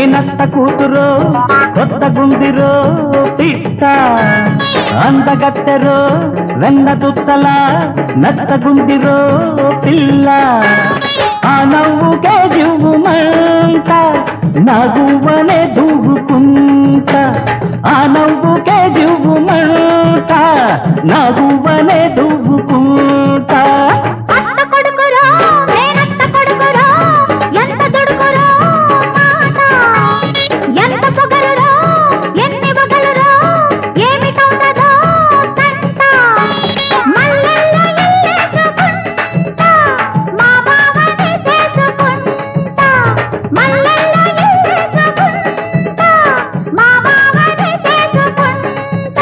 మేనత్త కూతురు కొత్త గుందిరో పిట్ట అందగత్తెరో వెన్న దుత్తల నత్త గుందిరో పిల్ల ఆ నవ్వుకే జివ్వుమంట నగువనే దూవుకుంట ఆ నవ్వుకే జివ్వుమంట నగువనే దూవుకుంట అత్త కొడుకురో నేనత్త కొడుకురో ఎంత దుడుకురో మాట ఎంత పొగరురో ఎన్ని వగలురో ఏమిటవుతుందో తంట మల్లెల్లో ఇల్లేసుకుంటా మా బావని చేసుకుంటా మల్లెల్లో ఇల్లేసుకుంటా మా బావని చేసుకుంటా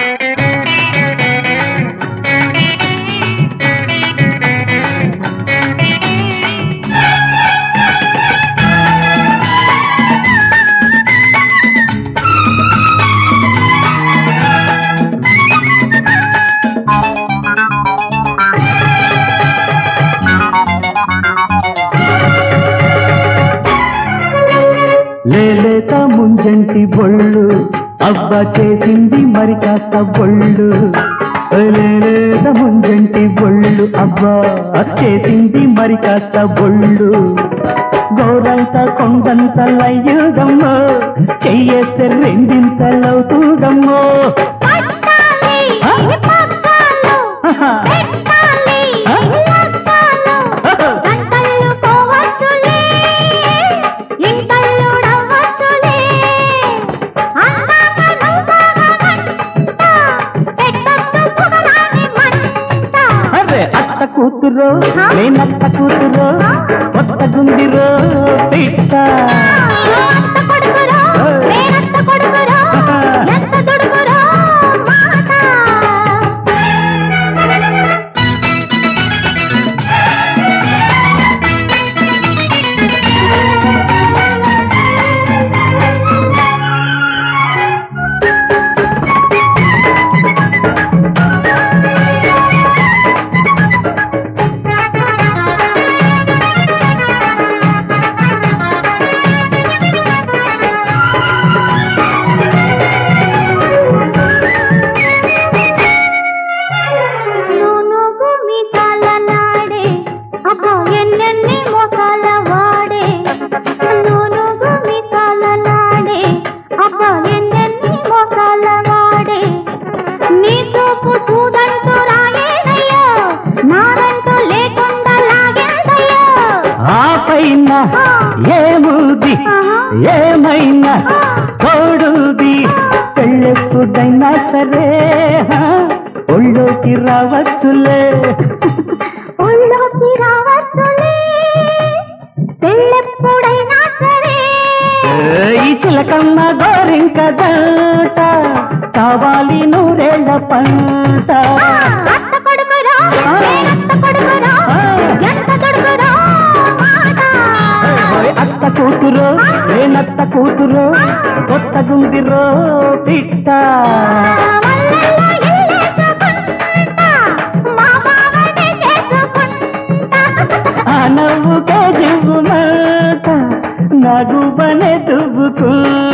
లేలేత ముంజంటి బొళ్ళు అవ్వ చేసింది మరి కాస్త బొళ్ళు లేలేత ముంజంటి బొళ్ళు అవ్వ చేసింది మరి కాస్త బొళ్ళు గౌరంత కొండంత లయ్యుగమ్మో చెయ్యేస్తే రెండింతలవుతుందమ్మో పట్టాలి ఆ? పట్టాలు పెట్టాలి ఆ? లక్కాలు గంటలు పోవచ్చులే ఇంటల్లుడవ్వచ్చులే అందాక నువ్వాగా గంట పెట్టొద్దు పొగరాని మంట అరే అత్త కూతురు నేనత్త కూతురు కొత్త గుందిరో పిట్ట అత్త కొడుకురో నేనత్త కొడుకురో ఎంత దుడుకురో మాట నూనుగు మీసాల నాడే అబ్బో ఎన్నెన్ని మోసాల వాడే నూనుగు మీసాల నాడే అబ్బో ఎన్నెన్ని మోసాల వాడే నీ చూపు చూడంటూ రాయేదయ్యో నారంటూ లేకుండా లాగేదయ్యో ఆ పైన ఏముంది ఏమైనా తోడుది పెళ్ళెప్పుడైనా సరే హా, ఒళ్ళోకి రావచ్చులే ఒళ్ళోకి రావచ్చులే పెళ్ళెప్పుడైనా సరే ఈ చిలకమ్మ గోరింక దాట కావాలి నూరేళ్ల పంట ఆ, అత్త కొడుకురో నేనత్త కొడుకురో ఎంత కొడుకురో మాట ఓయ్ అత్త కూతురు నేనత్త కూతురు కొత్త గుందిరో పిట్ట మల్లెల్లో ఇల్లేసుకుంటా, మా బావనే చేసుకుంటా. ఆ నవ్వుకే జివ్వుమాట నగుబనే దువ్వుకుంటా